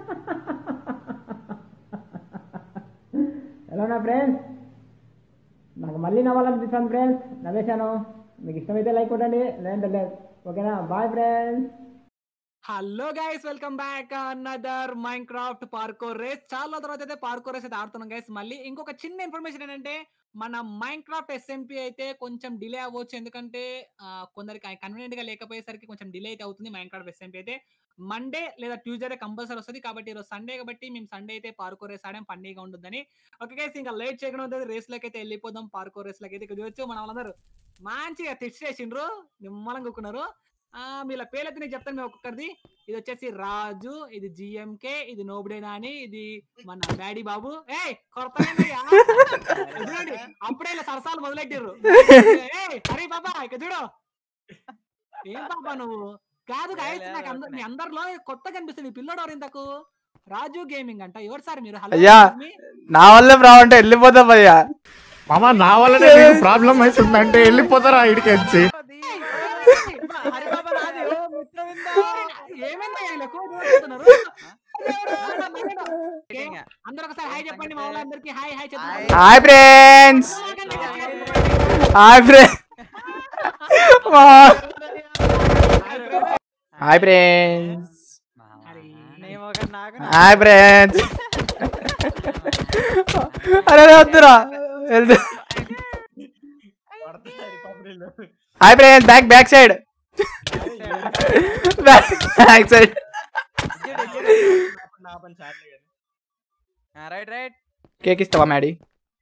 ఎలా ఉన్నా ఫ్రెండ్స్ నాకు మళ్ళీ నవ్వాలనిపిస్తుంది ఫ్రెండ్స్ నవ్వేశాను మీకు ఇష్టమైతే లైక్ కొట్టండి లేదంటే లేదు ఓకేనా bye friends hello guys welcome back another Minecraft parkour race చాలా తర్వాత అయితే పార్కోర్ రేస్ అయితే ఆడుతున్నాం గైస్ మళ్ళీ ఇంకొక చిన్న ఇన్ఫర్మేషన్ ఏంటంటే మన మైండ్ క్రాఫ్ట్ ఎస్ఎంపీ అయితే కొంచెం డిలే అవ్వచ్చు ఎందుకంటే ఆ, కొందరికి కన్వీనియంట్ గా లేకపోయేసరికి కొంచెం డిలే అయితే అవుతుంది మైండ్ క్రాఫ్ట్ ఎస్ఎంపీ అయితే మండే లేదా ట్యూస్డే కంపల్సరీ వస్తుంది కాబట్టి ఈరోజు సండే కాబట్టి మేము సండే అయితే పార్కోర్ రేస్ ఆడాం పండుగ ఉంటుందని ఓకే గైస్ ఇంకా లేట్ చేయకుండా రేస్ లకి అయితే వెళ్ళిపోదాం పార్కోర్ రేస్ లకి అయితే ఇక్కడ చూడొచ్చు మన వాళ్ళందరూ మంచిగా తెచ్చేసిండ్రు నిమ్మలంగా కూకున్నారు ఆ వీళ్ళ పేర్లైతే నేను చెప్తాను మేము ఒక్కొక్కరిది ఇది వచ్చేసి రాజు ఇది జిఎంకే ఇది నోబడే నాని ఇది మన డాడీ బాబు ఏ చూడండి అప్పుడే ఇలా సరసాలు మొదలెట్టారు ఏయ్, హరి బాబా ఇక చూడు ఏం బాబా నువ్వు కాదు గాయస్ నాకు అందరు మీ అందరిలో కొత్తగా కనిపిస్తుంది ఈ పిల్లోడు ఎవరు ఇంతకు రాజు గేమింగ్ అంట ఎవరు సార్ మీరు హలో అయ్యా. నా వల్లే ప్రాబ్లం అంటే వెళ్ళిపోతాం అయ్యా మామ నా వల్లనే నీకు ప్రాబ్లం అవుతుందంటే వెళ్ళిపోతారా ఇడికి వచ్చి ఏమైందా వీళ్ళకు? దూరపోతున్నారు. ఓకే, అందరూ ఒకసారి హాయ్ చెప్పండి మా వాళ్ళందరికీ హాయ్ హాయ్ చెప్పండి hi friends hi friend hi friends hi friends అరే అరే, వద్దురా వెళ్తు hi friends back back side back side right right cake ఇస్తావా మ్యాడీ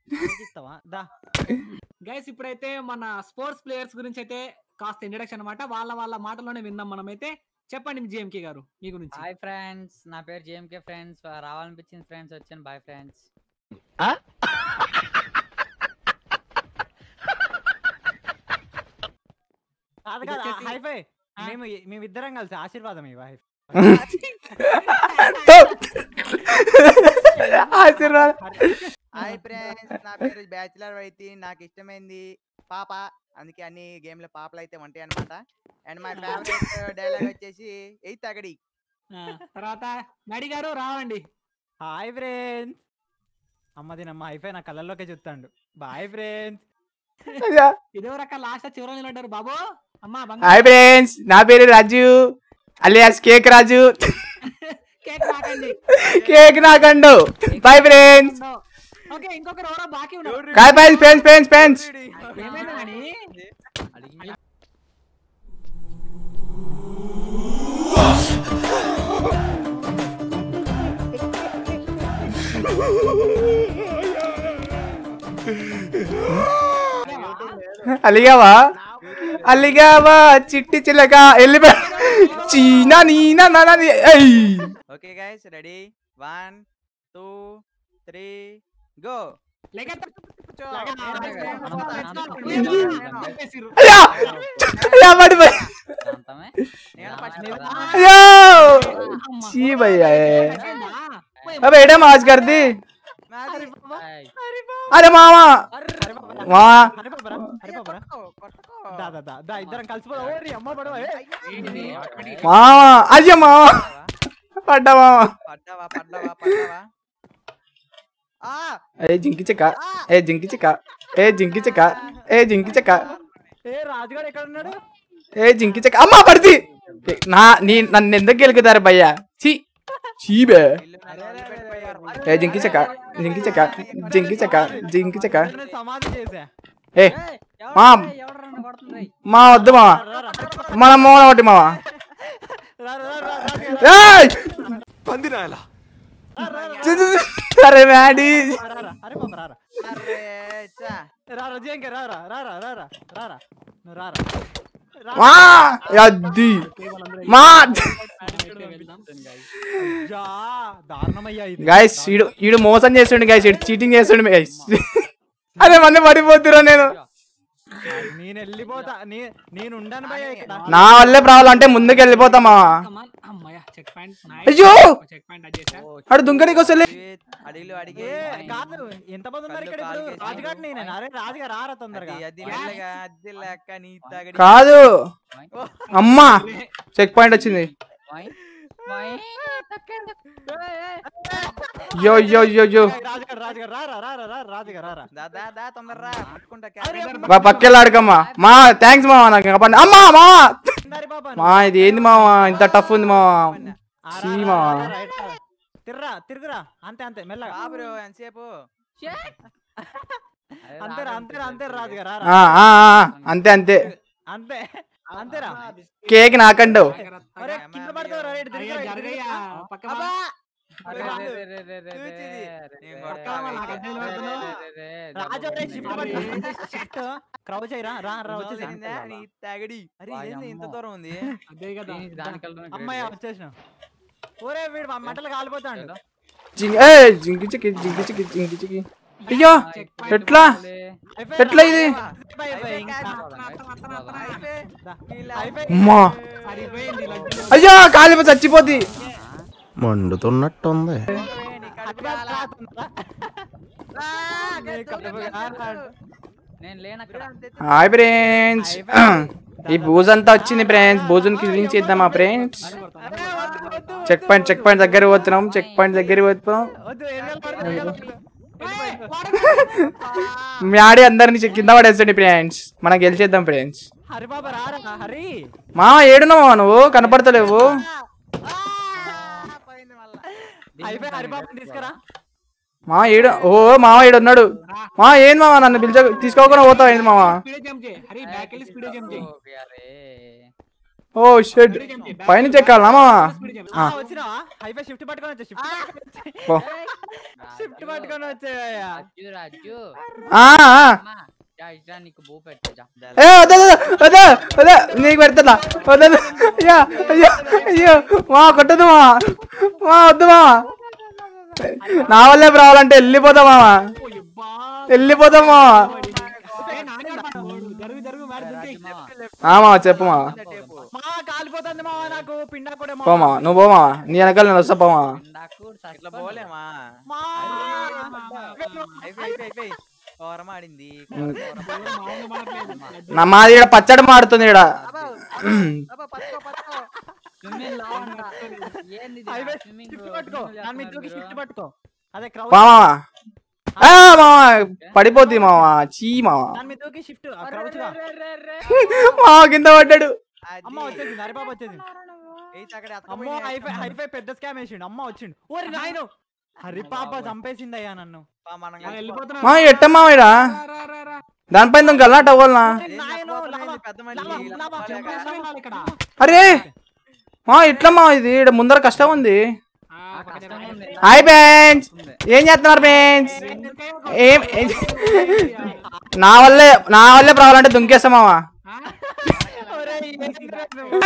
గైస్ ఇప్పుడైతే మన స్పోర్ట్స్ ప్లేయర్స్ గురించి అయితే కాస్త ఇంట్రడక్షన్ అన్నమాట వాళ్ళ వాళ్ళ మాటలోనే విందాం మనం అయితే చెప్పండి జిఎంకే గారు మీ గురించి హాయ్ ఫ్రెండ్స్ నా పేరు జేఎంకే ఫ్రెండ్స్ రావాలనిపించింది ఫ్రెండ్స్ వచ్చాను బాయ్ ఫ్రెండ్స్ కాదు ఇది కాదు వచ్చేసి- హైఫై ఆ. మేము మేమిద్దరం కలిసి ఆశీర్వాదం ఇవ్వ హైఫై ఆశీర్వాదం హాయ్ ఫ్రెండ్స్ నా పేరు బ్యాచిలర్ అయితే నాకు ఇష్టమైంది పాప అందుకే అన్ని గేమ్ల పాపలు అయితే ఉంటాయి అనమాట అండ్ మై ఫేవరెట్ డైలాగ్ వచ్చేసి ఎయిత్ అగడి ఆ, తర్వాత నడి గారు రావండి హాయ్ ఫ్రెండ్స్ అమ్మది నమ్మ హైఫై నా కళ్ళల్లోకే చూస్తాడు బాయ్ ఫ్రెండ్స్ ఇదే రకాల లాస్ట్ చివరి నిలబడ్డారు బాబు అమ్మా హాయ్ ఫ్రెండ్స్ నా పేరు Raju alias cake Raju cake రాకండి కేక్ నాకండు బాయ్ ఫ్రెండ్స్ ఓకే ఇంకొకరు ఎవరో బాకీ ఉన్నారు కాయ్ ఫ్రెండ్స్ పెన్స్ పెన్స్ పెన్స్ ఏమైంది కానీ అలిగావా అలిగావా చిట్టి చిలక వెళ్ళిపో చీనా నీనా నానా నీ- ఏయ్. Okay guys ready one two three go లెగెత్త. చెప్పేసిర్రు. అయ్యా అయ్యా పడిపోయి శాంతమే. నేను రామ ఫస్ట్ రామ. అయ్యో చీ భయ్యా అబే ఏడా మాజ్ कर दी హాయ్. అరే మామా మా హరి బాబరా హరి బాబరా కొట్టుకో దా దా దా దా ఇద్దరం కలిసిపోదాం ఓరి అమ్మ పడవ ఏ. ఏంటిది? మామా అయ్యో మామా పడ్డా మామా పడ్డావా పడ్డావా పడ్డావా ఆ ఏ జింకి చెక్క ఏ జింకి చెక్క ఏ జింకి చెక్క ఏ జింకి చెక్క ఏ రాజుగాడు ఎక్కడ ఉన్నాడు ఏ జింకి చెక్క అమ్మా పడితే నా నీ నన్ను ఎందుకు గెలుకుతారు భయ్యా చీ చీబే ఇల్లు నన్ను వదిలిపెట్టిపోయారు. ఏ జింకి చెక్క జింకి చెక్క జింకి చెక్క జింకి చెక్క నేను సమాధి చేసా ఏ ఏయ్, ఎవడ్రా మామ్. రేయ్, ఎవడ్రా నన్ను కొడుతుంది? మా వద్దు మావా రా, రా, రా, మన మోన ఒకటి మావా రా, రా, రా, రా, రా, ఏయ్! రా, రా, చి, చి, చి. అరే మ్యాడీ రా, రా, అరే బాబు రా రా అరే చా. రా రా జింక రా రా రా రా రా రా రా రా నువ్వు రా రా రా మా అద్ది మా జా దారుణమయ్యా ఇది గైస్ ఈడు ఈడు మోసం చేస్తుండు గైస్ ఈడు చీటింగ్ చేస్తుండు గైస్ అరే మన పడిపోతురా నేను నేను వెళ్ళిపోతా నే- నేను ఉండను భయ్యా ఇక్కడ నా వల్లే ప్రాబ్లం అంటే ముందుకు వెళ్ళిపోతా మావా అమ్మయ్య చెక్ పాయింట్ అయ్యో! చెక్ పాయింట్ అడ్చేసా ఓ, అడు దుంకడికి వస్తలే జీవిత్, అడిగిలు అడిగి ఏ కాదు ఎంతమంది ఉన్నారు ఇక్కడ కళ్ళు ఇప్పుడు కాలు రాజుగాడు నేనే అరే రాజుగా రారా తొందరగా అది అది మెల్లగా అది లెక్క నీ తగడి కాదు అమ్మా చెక్ పాయింట్ వచ్చింది ఓయ్. యో యో యో యో రాజుగారు రాజుగారు రా రా రా రా రా రాజుగారు రా రా దా దా దా తొందరరా పట్టుకుంటా అరే, క్యారెట్. బా పక్కెళ్ళాడకమ్మా మా థ్యాంక్స్ మావా నాకు కాపాడి అమ్మా మావా ఉండారి బాబా మా ఇది ఏంది మావా ఇంత టఫ్ ఉంది మావా ఆ, రా, చీ రా, మావా రా, రా, రైట్ రా. తిర్రా తిరుగురా అంతే అంతే మెల్లగా రా బ్రో ఎంతసేపు అంతేరా అంతేరా అంతేరా రాజుగారు రా, ఆ, రా. ఆ, ఆ, అంతే అంతే అంతే అంతేరా కేక్ నాకండు అరే కింద పడతావు రా ఇటు తిరుగురా, ఇటు తిరుగురా. అబ్బా అరే, రాజు. రాజు అరే షిఫ్ట్ పట్టుకో. షిఫ్ట్ క్రౌచ్ అయ్యిరా రా రా వచ్చేసి వచ్చిందా నీ తగడి అరే ఇదేంది ఇంత వాయమ్మో. దూరం ఉంది అదే కదా అమ్మాయి వచ్చేసిన ఒరే వీడు మా మంటలు కాలిపోతాడు జింగి ఏ జింగి చికి జింగి చికి జింగి చికి అయ్యో ఎట్లా ఎట్లా ఇది బై, బై, ఇంకా. అయిపోయి. దా. ఇలా అయిపోయి. అమ్మా సరిపోయింది లడ్డు. అయ్యో కాలిపో చచ్చిపోద్ది మండుతున్నట్టుంది అయిపోయి, నీ కడుపు అట్లా కాలా. రాతుందా? రా, నీ కడుపు కాలాడు. నేను లేనక్కడ హాయ్ ఫ్రెండ్స్ ఈ బూజంతా వచ్చింది ఫ్రెండ్స్ బూజుని క్లీన్ చేద్దామా ఫ్రెండ్స్ అరే, వద్దు, వద్దు. చెక్ పాయింట్ చెక్ పాయింట్ దగ్గర పోతున్నాం చెక్ పాయింట్ దగ్గర పోతున్నాం వద్దు ఎరగలు పడుతుంది, ఎరగలు పడుతుంది. మీ ఆడి అందరిని చెక్ కింద పడేసండి ఫ్రెండ్స్ మనం గెలిచేద్దాం ఫ్రెండ్స్ హరి బాబా రారా హరి మా ఏడున్నావా నువ్వు కనపడతలేవు ఆ, పోయింది మళ్ళా అయిపోయి హరి బాబుని తీసుకురా మా ఏడు ఓ మామ ఏడు ఉన్నాడు మా ఏంది మామ నన్ను పిలిచ తీసుకోకుండా పోతావు ఏంది మామ స్పీడే జంప్ చేయి హరి బ్యాక్ వెళ్ళి స్పీడే జంప్ చేయి ఓ షెడ్ పైన చెక్కాలనా మామ స్పీడ్ జంప్ ఆ, వచ్చినావా హైఫై షిఫ్ట్ పట్టుకొని వచ్చా షిఫ్ట్ ఓ. షిఫ్ట్ పట్టుకొని వచ్చాయా రాజు రాజు ఆ, ఆ. అమ్మా, జా, ఇట్రా నీకు భూ పెట్టా ఏ వద్దు వద్దు, వద్దు వద్దు నీకు పెడతా వద్దు అయ్యో అయ్యో అయ్యో మా కొట్టదు మా మా వద్దు మా నా వల్లే రావాలంటే వెళ్ళిపోతా మామ వెళ్ళిపోతాం మామ జరుగు జరుగు మ్యాట్ దుంకి ఆ మామ చెప్పు మామ టేపు మా కాలిపోతుంది మావా నాకు పిండా కూడా పో మామ నువ్వు పో మామ నీ వెనకాల నేను వస్తా పో మామ ఇట్లా పోలేమా మా అయిపోయి అయిపోయి అయిపోయి ఓరమ ఆడింది నా మాది ఇక్కడ పచ్చడి మాడుతుంది ఇక్కడ అబ్బా, అబ్బా, పట్టుకో పట్టుకో హైవే షిఫ్ట్ పట్టుకో దాని మీద దూకి షిఫ్ట్ పట్టుకో అదే క్రౌచ్ పా మామ ఆ మామ పడిపోద్ది మామ చీ మామ దాని మీద దూకి షిఫ్ట్ క్రౌచ్ గా మామ కింద పడ్డాడు అది. అమ్మ వచ్చేసింది హరిబాబు వచ్చేసింది ఏయ్, అక్కడ అమ్మో ఎత్తకపోయినాయి, హైఫై ఎత్తకపోయినాయి. హైఫై పెద్ద స్కామ్ వేసిండు అమ్మ వచ్చిండు ఓరి నాయను హరి పాప చంపేసింది అయ్యా నన్ను పా, మనం కలిసి వెళ్ళిపోతున్నా మా ఎట్ట మామ ఈడ రా, రా, రా, రా. దానిపైన దొంగలా టవల్నా ఓరి ఏం నాయను చెప్పబోతున్నావు లావా, ఇది పెద్ద మనిషి, లావా, ఇలా లావా, పోలేక. చంపేస్తున్నాడు ఇక్కడ అరే మా ఇట్లా మా ఇది ఈడ ముందర కష్టం ఉంది ఆ, పక్కనే రా. హాయ్ ఫ్రెండ్స్ ఏం చేస్తున్నారు ఫ్రెండ్స్ ఏం ఏం- నా వల్లే నా వల్లే రావాలంటే దుంకేస్తా మామ ఒరేయ్, ఏంట్రా నువ్వు?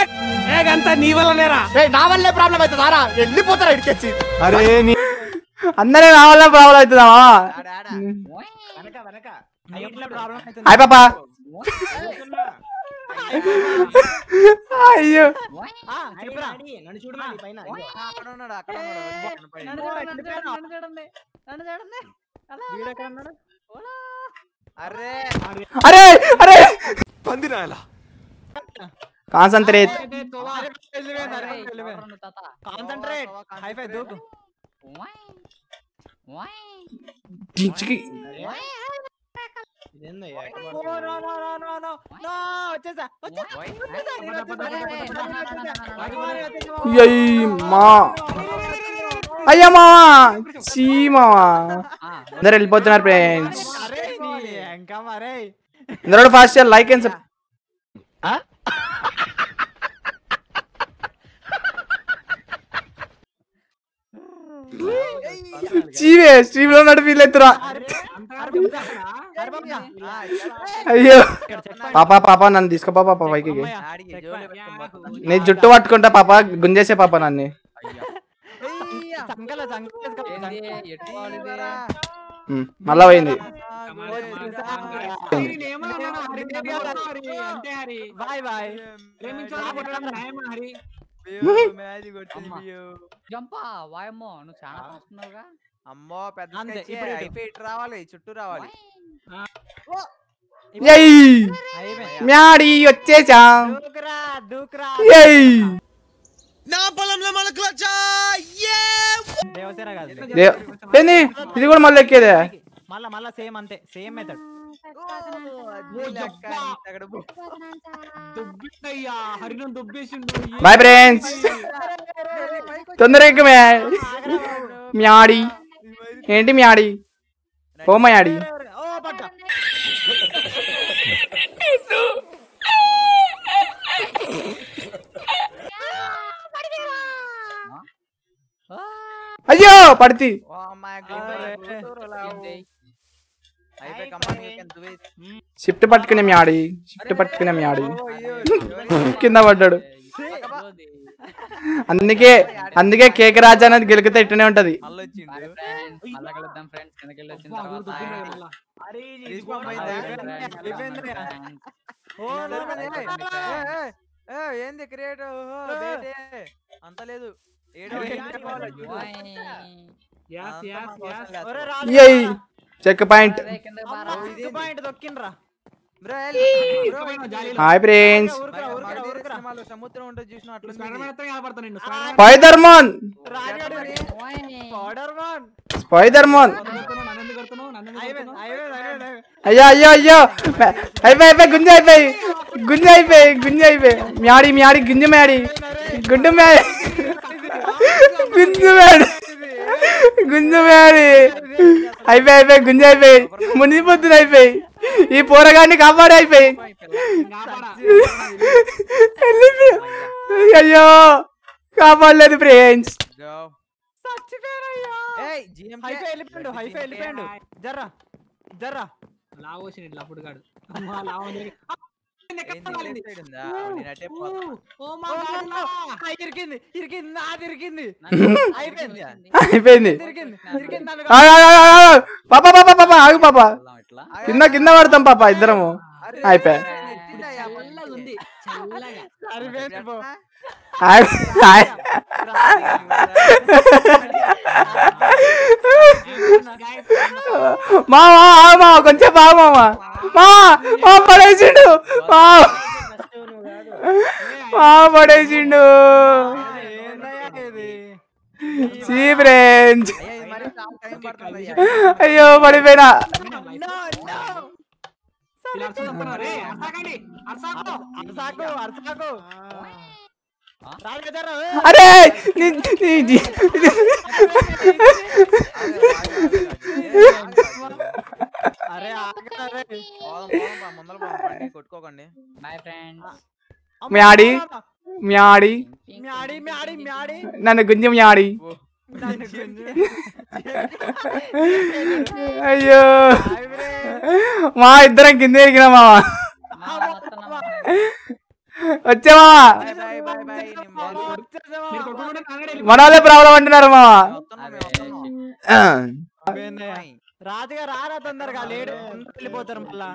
నా వల్లే ప్రాబ్లం అవుతుందారా వెళ్ళిపోతారా ఇడికెచ్చి అరే నీ అందరే నా వల్లే ప్రాబ్లం అవుతుందా మామ ఆడ, ఆడ. వెనక వెనక నీట్లో ప్రాబ్లం అవుతుంది. హాయ్ పాపా అయ్యో ఆ, చెప్పురా. ఆ, అక్కడ ఉన్నాడు అక్కడ ఉన్నాడు వెళ్ళిపోతాను పైన. వీడెక్కడ ఉన్నాడు? అరే అరే అరే పందిరాయలా కాన్సన్ట్రేట్ అరే, వెళ్ళిపోయింది, అరే, వెళ్ళిపోయింది. కాన్సంట్రేట్ హైఫై దూకు దించికి ఓ, no, no, no, no, no, no, వచ్చేసా, వచ్చేసా, వచ్చేసా, నేను వచ్చేసా, నేను వచ్చేసా, నేను వచ్చేసా. నేను వచ్చేసా. అయ్యి మా అయ్యా మావా చీ మావా అందరు వెళ్ళిపోతున్నారు ఫ్రెండ్స్ అరే, నీ ఇంకా మరే అందరూ ఫాస్ట్ లైక్ అండ్ సబ్ చీవే స్ట్రీమ్ లో నడు ఫీల్ అవుతురా అయ్యో పాప పాప నన్ను తీసుకో పాప పైకి ఆడికి జోలు పెట్టుకొని పోతుంది. నీ జుట్టు పట్టుకుంటా పాప గుంజేసే పాప నన్ను అయ్యా. చంకల చంకల ఇవ్వరా. ఉమ్, మళ్ళా పోయింది అంతే హరి బాయ్ బాయ్ ప్రేమించాలని కొట్టడం న్యాయమా హరి బియ్యో, మ్యాచ్ కొట్టింది అమ్మా. బియ్యో. జంపా వాయమ్మో నువ్వు చాలా వస్తున్నావుగా అమ్మో పెద్ద అంతే, sketch. ఇప్పుడు ఇటు. అయిపోయి ఇటు రావాలి చుట్టూ రావాలి ఎయ్ అయిపోయింది మ్యాడి వచ్చేసా దూకురా దూకురా ఎయ్ దేవసేన కాదు దే- ఏంది ఇది కూడా మళ్ళీ ఎక్కేదే మళ్ళా మళ్ళా సేమ్ అంతే సేమ్ మెథడ్ దుబ్బిందయ్యా హరినం దుబ్బేసిండు బాయ్ ఫ్రెండ్స్ తొందరగా ఎక్కుమే మ్యాడి ఏంటి మ్యాడి ఓ మయాడి ఓ పట్ట అయ్యో పడితి షిఫ్ట్ పట్టుకునే మ్యాడి షిఫ్ట్ పట్టుకునే మ్యాడి కింద పడ్డాడు అందుకే అందుకే కేక్ రాజా అనేది గెలికితే ఇట్టనే ఉంటది Bye friends. మళ్ళా కలుద్దాం ఫ్రెండ్స్ కిందకి వెళ్ళి వచ్చిన అబ్బా, తర్వాత దుబ్బిందయ్యా మళ్ళా. అరే ఇది Respawn ఇది అయిందా? అయిపోయింది, అయిపోయింది. friends. ఓ, నా, నా, నా, నా, నా. ఏంది క్రియేట్ అంత లేదు ఏడో అరే, ఏం చెప్పాలో చూడు. ఓయ్. Yes, అంతా yes, మన yes. కోసం కాదు. ఒరే రాజు ఏయ్ చెక్ పాయింట్ అరే, కిందకి బారా. అమ్మా, ఇటు పాయింట్ దొక్కిండ్రా బ్రో, ఎల్. బ్రో, పోయినా జాలీలో. హాయ్ ఫ్రెండ్స్ ఊరుకురా, మరి ఊరుకురా, మగధీర ఊరుకురా. సినిమాలో సముద్రం ఉంటుంది చూసిన అట్లా స్పైడర్ మ్యాన్ ఎత్తగా కనపడతా నిన్ను. ఆ, స్పైడర్ మ్యాన్ స్పైడర్ మాన్ రాజుగాడు ఓయ్. పౌడర్ వన్ స్పైడర్ మాన్ నన్ను కొడుతున్నావు, నన్ను ఎందుకు కొడుతున్నావు? నన్ను ఎందుకు అయిపోయింది కొడుతున్నావు? అయిపోయింది అయిపోయింది అయిపోయింది. అయ్యో అయ్యో అయ్యో అయిపోయి అయిపోయి గుంజ అయిపోయి గుంజ అయిపోయి గుంజ అయిపోయి మ్యాడి మ్యాడి గుంజ మ్యాడి గుండు మ్యాడి గుంజు మ్యాడి గుంజు మ్యాడి అయిపోయి అయిపోయి గుంజ అయిపోయి మునిగిపోతుంది అయిపోయి ఈ పోరగాన్ని కాపాడి అయిపోయి కాపాడా. వెళ్ళిపోయి. అయ్యో కాపాడలేదు ఫ్రెండ్స్ Go. చచ్చిపోయారయ్యా. ఏయ్, GMK. హైఫై వెళ్ళిపోయాడు హైఫై వెళ్ళిపోయాడు జర్రా జర్రా లావు వచ్చిండు ఇట్లా అప్పుడు గాడు అమ్మా, లావు ఉంది. ఆ, ఎక్కడ ఏంది, కాలింది? left side ఉందా? నేను అటే పోతా. ఓ మా గాడ్ లా. ఆ, ఇరికింది ఇరికింది నాది ఇరికింది నన్ను అయిపోయింది. అయిపోయింది ఇరికింది ఇరికింది నన్ను ఆ, ఆ, ఆ, ఆ, ఆ. పాప పాప పాప ఆగు పాప వెళ్దాం ఇట్లా కింద కింద పడతాం పాప ఇద్దరము అరే, అయిపోయా. నెట్టిందయ్యా, చల్లగా ఉంది చల్లగా సరిపోయింది పో. ఆగు, ఆగు. Guys, మామ ఆగు మామ కొంచెం బాగు మామ మా మా పడేసిండు మా మా పడేసిండు ఏందయ్యా ఇది సీ ఫ్రెండ్స్ అయ్యా, ఇది మరి చాలా టైం పడుతుందయ్యా. అయ్యో పడిపోయినా No, no. ఇలా అరుచుకుంటున్నావు రే, అరసాకండి, అరసాకు. అరసాకు అరసాకు రాజు జర్రా ఏ. అరే నీ నీ జీ- అరే ఆగరా రే. పోదాం, పోదాం, పా, ముందర పోదాం, బండి కొట్టుకోకండి బాయ్ ఫ్రెండ్స్ అమ్మ, మ్యాడి అమ్మ, మ్యాడి మ్యాడి మ్యాడి మ్యాడి నన్ను గుంజి మ్యాడి నన్ను గుంజు. అయ్యో హాయ్ బ్రే. మా ఇద్దరం కింద ఎరిగినా మామ వచ్చే మామ బాయ్ బాయ్ బాయ్ బాయ్ నేను బాగా వచ్చేసావా? మీరు కొట్టుకుంటే నాన్నడే వెళ్ళిపో. మన వాళ్ళే ప్రాబ్లం అంటున్నారు మామ వస్తున్నాం, మేము వస్తున్నాం. ఆ. అబ్బేందయ్యా. రాజుగా రారా తొందరగా లేడు అందరూ వెళ్ళిపోతారు మళ్ళా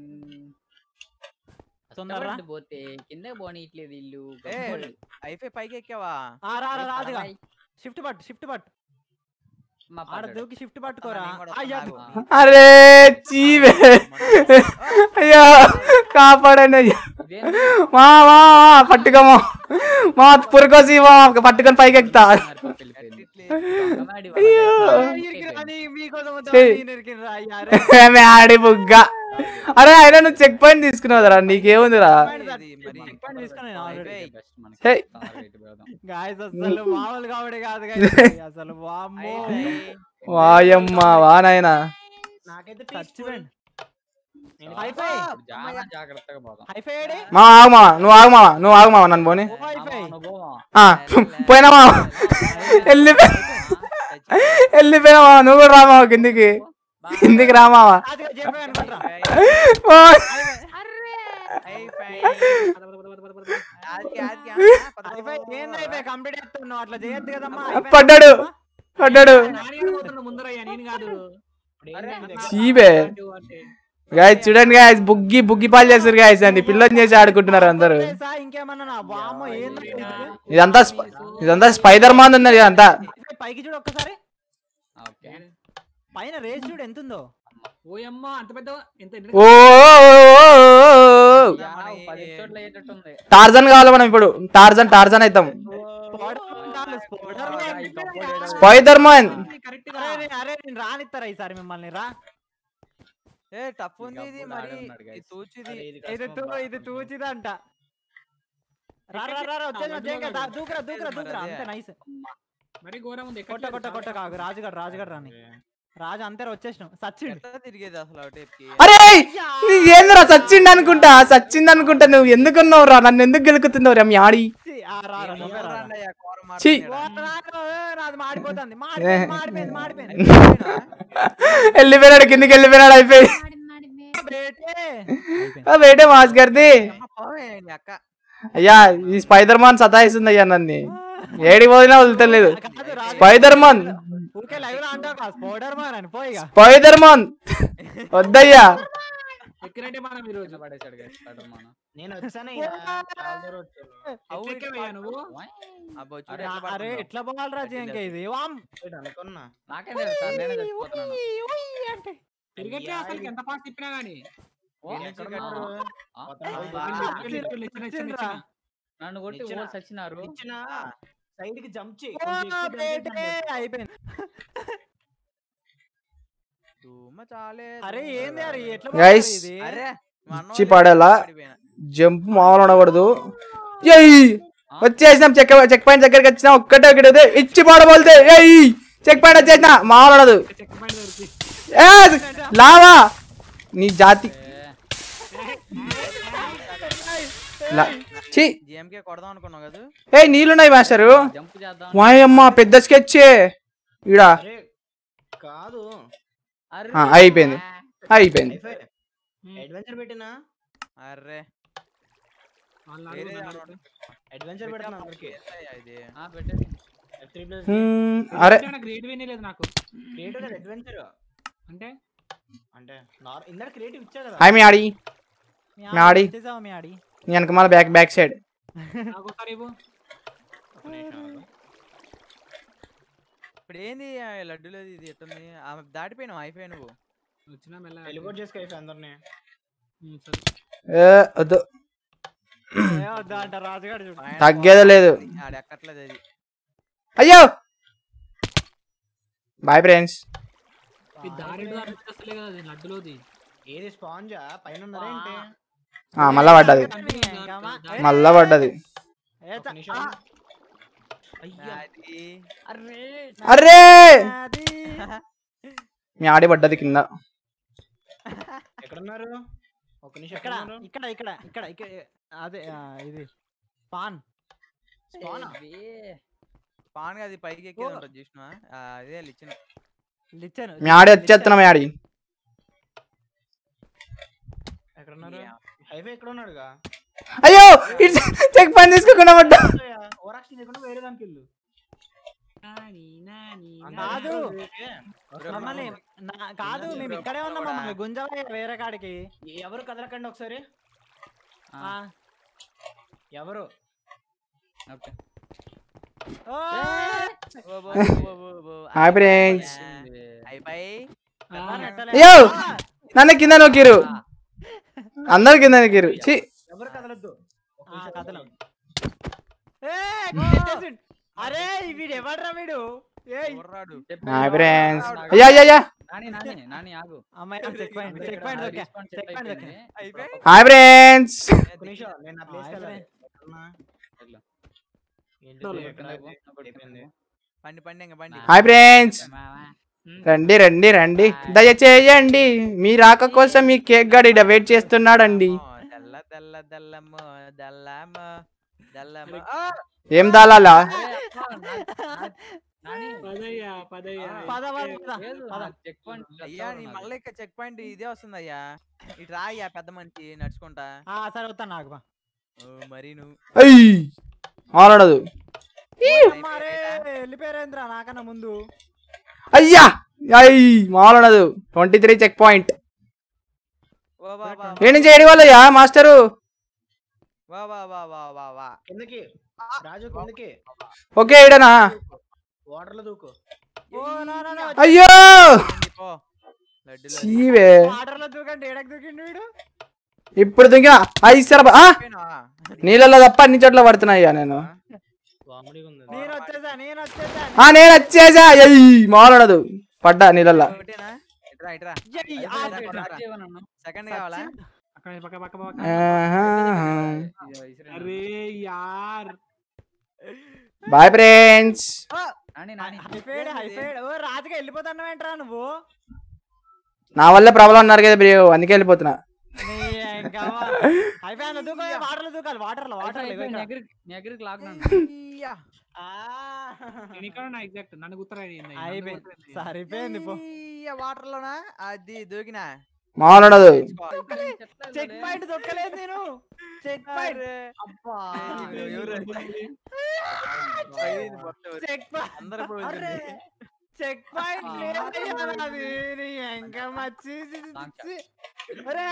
తొందరరా కష్టపడి పోతే కింద పోనీట్లేదు ఇల్లు ఏ, అయిపోయి పైకి ఎక్కావా ఆ, రారా రాజుగా షిఫ్ట్ పట్టు షిఫ్ట్ పట్టు మా ఆడ పడ్డాడు. దూకి షిఫ్ట్ పట్టుకోరా నేను కూడా అయ్యా వస్తున్నా, అరే చీవే అయ్యో కాపాడండి అయ్యో ఇదేంది? మా మా మా, పట్టుకోమా మా పురకోసి మా పట్టుకొని పైకి ఎక్కుతా మరి పాప వెళ్ళిపోయింది. దొంగమాడి వాళ్ళ అయ్యో. దగ్గర ఇరికిరా, అయిపోయింది. నీ- మీకోసం వద్దాం, చెయ్. నేను ఇరికిరా, అయ్యా, అరే. ఆడి బుగ్గ అరే అయినా నువ్వు చెక్ పాయింట్ తీసుకున్నావురా నీకేముందిరా పాయింట్ ఇది దాటి- మరి చెక్ పాయింట్ తీసుకున్నాను నేను already. అయిపోయి. బెస్ట్ మనకి. హే. తొందరగా ఇటు పోదాం. గాయస్ అసలు మామూలు కావడే కాదు guys. అసలు వామ్మో అయిపోయి. వాయమ్మ వా నాయనా నాకైతే చచ్చిపోయింది చాలా హైఫై ఇప్పుడు చాలా జాగ్రత్తగా పోదాం హైఫై ఏడి మా ఆగు మావా నువ్వు ఆగు మావా నువ్వు ఆగు మావా నన్ను పోనీ ఓ హైఫై మామ, నువ్వు పోమా. ఆ, పోయినా మావా వెళ్ళిపోయి వెళ్ళిపోయినా మావా నువ్వు కూడా రా మావా కిందికి కిందికి రా మావా రాజుగా చెప్పే అనుకుంటా ఓ, అయిపోయి. పద, పద, పద, పద, పద, పద. ఆదికి, ఆదికి, ఆ, పద, పద, హైఫై పద, ఏంది పద. హైఫై కంప్లీట్ చేస్తున్నావు అట్లా చేయొద్దు కదమ్మా పడ్డాడు పడ్డాడు నాని అడిగిపోతున్నాడు ముందరయ్యా నేను కాదు ఇప్పుడు ఏంటంటే చీబే అంటే గాయస్ చూడండి గాయస్ బుగ్గి బుగ్గి పాలు చేస్తారు గాయస్ అండి పిల్లలు చేసి ఆడుకుంటున్నారు అందరూ సా ఇంకేమన్నా నా వామ్మో ఏంది ఇది? ఇదంతా స్ప- ఇదంతా స్పైడర్ మాన్ ఉన్నది ఇదంతా హైఫై పైకి చూడు ఒక్కసారి ఓకే పైన రేస్ చూడు ఎంత ఉందో ఓయమ్మ అంత పెద్ద ఎంత ఓ యా, పది చోట్ల అయ్యేటట్టుంది టార్జన్ కావాలి మనం ఇప్పుడు టార్జన్ టార్జన్ అవుతాం స్పైడర్ మ్యాన్ కరెక్ట్ అరే రే- అరే నేను రానిస్తారా ఈసారి మిమ్మల్ని రా ఏ టఫ్ ఉంది ఇది గబ్బులు మరి ఆడే ఉన్నాడు guys. ఇది తూచిది ఇది తూ ఇది తూచిదంట రా రా రా రా, వచ్చేసి వచ్చేసి దా, దూకురా దూకురా దూకురా అంతే నైస్ మరి ఘోరం ఉంది కొట్ట కొట్ట కొట్ట కాదు రాజుగాడు రాజుగాడు రాని రాజు అంతే వచ్చేసినాం సచ్చిండు ఎట్లా తిరిగేది అసలు ఆ టైప్కి అరే ఏందిరా సచ్చింది అనుకుంటా సచ్చింది అనుకుంటా నువ్వు ఎందుకున్నావు రా నన్ను ఎందుకు గెలుకుతున్నావు రా మీ ఆడి ఛీ, ఆ, రా, రా, నువ్వే రా, రా. రండయ్యా, కూర ఛీ. ఓ, మాట్లాడినాడా? రా, రా, ఏ, నాది మాడిపోతుంది మాడిపోయింది మాడిపోయింది మాడిపోయింది వెళ్ళిపోయాడు కిందికి వెళ్ళిపోయాడు అయిపోయి బేటే ఆ బేటే మాస్ గర్ది అమ్మ పోవే, నీ అక్క అయ్యా ఈ స్పైడర్ మాన్ సతాయిస్తుంది అయ్యా నన్ను ఏడికి పోయినా వదులుతలేదు కాదు, రాజు. స్పైడర్ మాన్ ఊరికే లైవ్ లో అంటావు కదా స్పైడర్ మ్యాన్ అని పోయిగా స్పైడర్ మాన్ వద్దయ్యా ఎక్కినట్టే మనం ఈ రోజు కింద పడేశాడు guys, spider man. నేను వచ్చాను ఇక చాలా దూరం వచ్చాను అవు ఇటు ఎక్కేవయ్యా నువ్వు అబ్బో చూడు అరే, ఎట్లా అరే పడుతుందో. ఎట్లా పోవాలి రాజు ఇంకా ఇది వామ్. ఇటు అనుకున్నా నాకేం తెలుసు సార్ నేనే చచ్చిపోతున్నాను ఉయ్, ఉయ్ అంటే. తిరిగట్లే అసలు ఎంత ఫాస్ట్ తిప్పినా గానీ ఓ, నేను ఎక్కడ ఆ, ఉన్నాడు? ఆ, మొత్తం ఆ, పోయి ఆ, ఇచ్చిన- ఇచ్చిన, ఇచ్చిన, ఇచ్చిన, ఇచ్చిన, ఇచ్చిండ్రా. ఇచ్చిన. నన్ను కొట్టి నిచ్చెన. ఓ చచ్చినారు ఇచ్చిన సైడ్ కి జంప్ చేయి ఓ, కొంచెం ఎక్కువ jump బేటే చేద్దాం. అయిపోయింది ధూమ చాలే అరే ధూమ ఏంది అరే చాలే. ఎట్లా Guys. పోవాలి ఇది అరే మా అన్న ఇచ్చి వాళ్ళు పడేలా? పడిపోయినా. జంప్ మామూలు ఉండకూడదు ఏయ్ వచ్చేసినాం చెక్ చెక్ పాయింట్ దగ్గరికి వచ్చినా ఒక్కటే ఒకటి ఇచ్చి పడబోలితే ఏయ్ చెక్ పాయింట్ వచ్చేసిన మామూలు ఉండదు చెక్ పాయింట్ దొరికి ఏ లావా నీ జాతి లా ఛీ జిఎంకే కొడదాం అనుకున్నావు కదా ఏయ్ నీళ్ళున్నాయి మాస్టరు జంప్ చేద్దాం వాయమ్మ పెద్ద స్కెచ్చే ఈడ అరే కాదు అరే, ఆ, అయిపోయింది. అయిపోయింది అడ్వెంచర్ పెట్టినా వాళ్ళ అరే నాన్న వేరే ఉన్నాడు. ఆడవాడు. అడ్వెంచర్ పెడతాను అందరికి ఏంటయ్యా ఇది ఆ, పెట్టేసి త్రీ ప్లస్ హ్మ్, అరే నాకు గ్రేట్ వినలేదు నాకు క్రియేటివ్ కదా అడ్వెంచర్ అంటే అంటే నార్ ఇందాక క్రియేటివ్ ఇచ్చా కదా హాయ్ మీ ఆడి మీ మీ ఆడి. వచ్చేసావా మీ ఆడి నీ వెనకమాల బ్యాక్ బ్యాక్ సైడ్ నాకు ఒకసారి ఇవ్వు ఒక నిమిషం ఆగు. ఇప్పుడు ఏంది ఆ లడ్డూలో ఇది ఎట్టుంది ఆమె దాటిపోయినావు అయిపోయి నువ్వు వచ్చినా మెల్లగా టెలిపోర్ట్ చేసుకో అయిపోయి అందరిని ఉమ్, సరే ఏ, వద్దు ఏ వద్దా అంట రాజుగాడు చూడు పైన తగ్గేదే లేదు. ఆడ ఎక్కట్లేదు అది అయ్యో బాయ్ ఫ్రెండ్స్ ఈ దారి దారి వస్తలే కదా అది లడ్డులోది ఏది స్పాంజా పైన ఉన్నదా ఏంటి మళ్ళా పడ్డది ఇంకామా? మళ్ళా పడ్డది ఏ ఒక చ- నిమిషం ఆ, అయ్యా అది అరే అరే అది. మీ ఆడి పడ్డది కింద ఎక్కడున్నారు ఒక నిమిషం ఇక్కడ ఎక్కడున్నారు ఇక్కడ ఇక్కడ ఇక్కడ ఇక్కడ అదే ఆ, ఇది పాన్ స్పానా పాన్ అది పైకి ఎక్కేది ఉంటుంది చూసినా అదే ఇచ్చిన లిచ్చాను మీ ఆడి వచ్చేస్తున్నా మీ ఆడి ఎక్కడున్నారు హైవే ఎక్కడ ఉన్నాడుగా అయ్యో చెక్ పని తీసుకోకుండా పడ్డా ఓరాక్షన్ చేయకుండా వేరే దానికి వెళ్ళు నాని, నాని, కాదు. ఓకే. మమ్మల్ని నా- కాదు మేము ఇక్కడే ఉన్నాం మమ్మల్ని గుంజవే వేరే కాడికి ఎవరు కదలకండి ఒకసారి ఆ. ఎవరు ఓకే ఓ! హాయ్ ఫ్రెండ్స్ అయిపోయి ఆ, ఎవరు నెట్టలే. అయ్యో ఆ, నన్ను కింద నొక్కిరు అందరు కింద నొక్కిరు చి ఎవరు కదలొద్దు ఒక ఆ, నిమిషం కదలం. కదలండి. ఏయ్, నెట్టేసిండు. అరే వీడు ఎవడ్రా వీడు ఏయ్ కుర్రాడు హాయ్ ఫ్రెండ్స్ అయ్యా అయ్యా అయ్యా నాని నాని నాని ఆగు అమ్మాయి చెక్ పాయింట్ చెక్ పాయింట్ దొక్కా Respawn చెక్ check పాయింట్ అయిపోయింది. అయిపోయి హాయ్ ఫ్రెండ్స్ ఒక నిమిషం నేను నా ప్లేస్ హాయ్ వెళ్ళాలి ఫ్రెండ్. ఎక్కడున్నా? వెళ్ళు. ఏంటి డోలు ఇది? ఎక్కడ అయిపోయింది. పో, అయిపోయింది. పండి పండి ఇంకా పండి హాయ్ ఫ్రెండ్స్ మావా. రండి రండి రండి దయచేయండి మీ రాక కోసం మీ కేక్ గాడు ఇక్కడ వెయిట్ చేస్తున్నాడండి ఓ, తెల్ల తెల్ల తెల్లమ్మ దల్లమ్మ దల్లమ్మ ఆ! ఏం దాలాలా అరే, అబ్బా, నా- నా- నాని పదయ్యా పదయ్యా పద పద పద లేదు పద. చెక్ పాయింట్ అయ్యా నీ మళ్ళీ ఇక్కడ చెక్ పాయింట్ ఇదే వస్తుంది అయ్యా ఇటు రా అయ్యా పెద్ద మనిషి నడుచుకుంటా ఆ, సరే వస్తాను నాకు బా. ఓ, మరి నువ్వు అయ్యి మాట్లాడదు అమ్మారే వెళ్ళిపోయారేంద్రా నాకన్నా ముందు అయ్యా అయ్యి మాట్లాడదు ట్వంటీ త్రీ చెక్ పాయింట్ వా వా వా ఏ నుంచి ఏడి వాళ్ళయ్యా మాస్టరు వా వా వా వా వా వా కిందకి రాజు కిందకి ఓకే ఈడనా వాటర్ లో దూకు ఓ నా నా నా అయ్యో ఏంది పో లడ్డులో చీవే వాటర్ లో దూకండి ఏడకి దూకిండు వీడు ఇప్పుడు దిగా ఐసర నీళ్ళలో తప్ప అన్ని చోట్ల పడుతున్నాయ్యా నేను కామెడీగా ఉంది నేను వచ్చేసా నేను వచ్చేసా ఆ నేను వచ్చేసా ఎయ్ మాట్లాడదు పడ్డా నీళ్ళల్లా ఒకటేనా ఇట్రా ఇట్రా ఎయ్, అయిపోయింది, ఆ అయిపోయింది, సెకండ్. ఇట్రా. చేయమన్నా సెకండ్ కావాలా అక్కడ పక్క పక్క పక్క ఆహా. అరే యార్ బాయ్ ఫ్రెండ్స్ నాని నాని హైఫైడ్ హైఫైడ్ ఓ రాజుగా వెళ్ళిపోతున్నావు ఏంట్రా నువ్వు నా వల్లే ప్రాబ్లం అన్నారు కదా బ్రో అందుకే వెళ్ళిపోతున్నా నీ ఇంకా హైఫైడ్ దూకాలి వాటర్లో దూకాలి వాటర్లో వాటర్లో ఇగో ఇక్కడ. నీ దగ్గరికి లాక్నా ఇయ్యా. ఆ, నేను ఇక్కడ నా ఎగ్జాక్ట్ నన్ను గుర్తురాయి అయిపోయింది సరిపోయింది పో ఇయ్యా, వాటర్ లోనా అది దూకినా మాట్లాడదు చెక్ పాయింట్ దొక్కలేదు నేను చెక్ పాయింట్ అరే. అబ్బా ఎవరు? అయ్యింది మొత్తం. చెక్ పాయింట్ అందరూ ఇప్పుడు అరే చెక్ పాయింట్ ఆ. లేదయ్యా నాది నీ ఇంకా మచ్చి రే